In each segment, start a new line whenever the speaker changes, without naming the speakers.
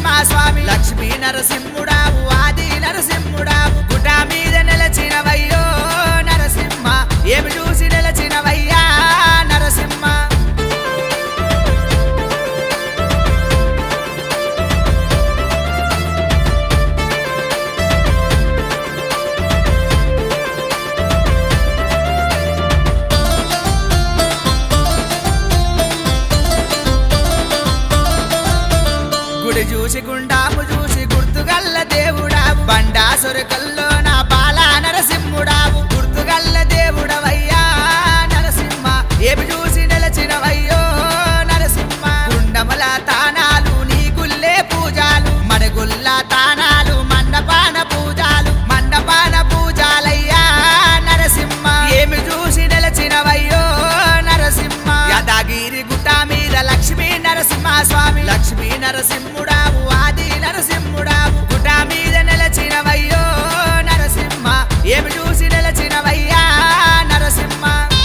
స్వామి లక్ష్మీ నరసింహుడావు ఆది నరసింహుడావు గుట మీద నిలచినవయ్యో నరసింహ ఏమి చూసి నిలచినవయ్యా నరసింహ గుడి చూసి గుండాము చూసి గుర్తుగల్ల దేవుడావు బండాసురకల్లో నా బాలా నరసింహుడావు గుర్తుగల్ల దేవుడవయ్యా నరసింహ ఏమి చూసి నిలచినవయ్యో నరసింహ గుండముల తానాలు నీ గుల్లే పూజాలు మన గుల్ల తానాలు మండపాన పూజాలు మండపాన పూజాలయ్యా నరసింహ ఏమి చూసి నిలచినవయ్యో నరసింహ యాదగిరి గుట్ట మీద లక్ష్మీ నరసింహ స్వామి లక్ష్మీ నరసింహుడావు ఆది నరసింహుడావు గుట్ట మీద నిలచినవయ్యో నరసింహ ఏమి చూసి నిలచినవయ్యా నరసింహ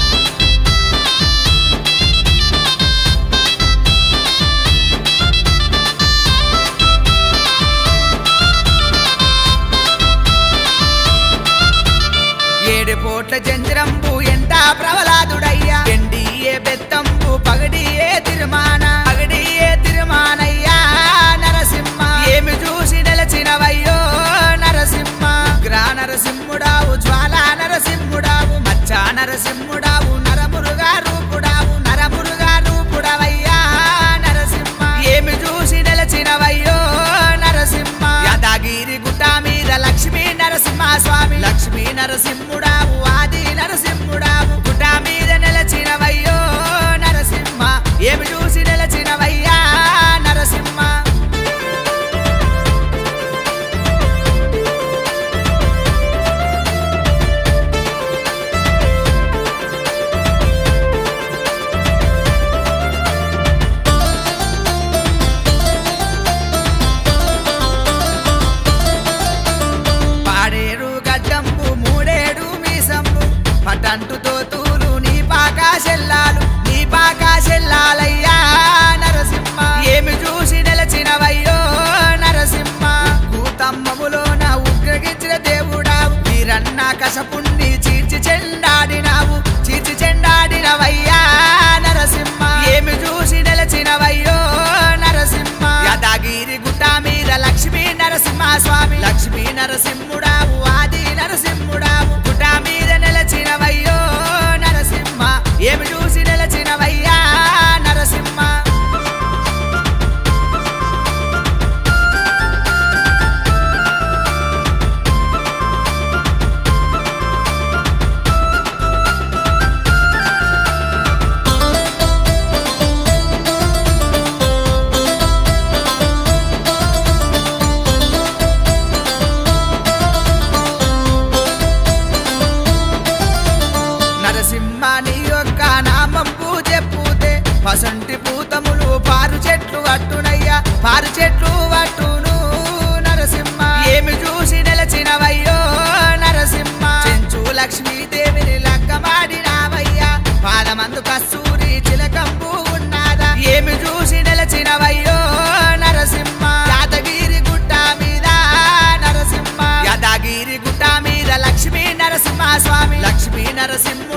ఏడు పోట్ల జంజరంబు ఎంట ప్రవలాదుడయ్యా ఎండియే బెత్తంబు పగడియే తిరుమాన పగడియే తిరుమానయ్యా నరసింహ ఏమి చూసి నిలచినవయ్యో నరసింహ గ్రా నరసింహుడావు జ్వాలా నరసింహుడావు మచ్చా నరసింహుడావు నరమురుగా రూపుడావు నరమురుగా రూపుడవయ్యా నరసింహ ఏమి చూసి నిలచినవయ్యో నరసింహ యాదగిరి గుట్ట మీద లక్ష్మీ నరసింహ స్వామి లక్ష్మీ నరసింహుడావు ఆది నరసింహుడావు గుట్ట మీద నిలచినవయ్యో నరసింహ ఏమి చూసి నిలచినవయ్యా నరసింహ పాడేరు గడ్డంబు మూడేడు మీసంబు పటంటుతో తూలు నీ పాకా చెల్లాలు నీ పాకా చెల్లాలయ్యా నరసింహ ఏమి చూసి నిలచినవయ్యో నరసింహ కూతమ్మములో నా ఉగ్రగించిన దేవుడావు వీరన్న కసపుణ్ణి చీల్చి చెండాడినావు చీల్చి చెండాడినవయ్యా నరసింహ ఏమి చూసి నిలచినవయ్యో నరసింహ యాదగిరి గుట్ట మీద లక్ష్మీ నరసింహ స్వామి లక్ష్మీ నరసింహుడావు ఆది నరసింహుడావు గుట్ట మీద నిలచినవయ్యో నరసింహ ఏమి చూసి నిలచినవయ్యా నరసింహ నరసింహ నీ యొక్క నామం పూజ పూతే పసంటి పూతములు పారు చెట్లు అట్టునయ్యా పారు చెట్లు అట్టును నరసింహ ఏమి చూసి నిలచినవయ్యో నరసింహ చెంచు లక్ష్మీదేవిని లక్కమాడినావయ్యా పాదమందు కస్తూరి చిలకంబు ఉన్నాదా ఏమి చూసి నిలచినవయ్యో నరసింహ యాదగిరి గుట్ట మీద నరసింహ యాదగిరి గుట్ట మీద లక్ష్మీ నరసింహ స్వామి లక్ష్మీ నరసింహ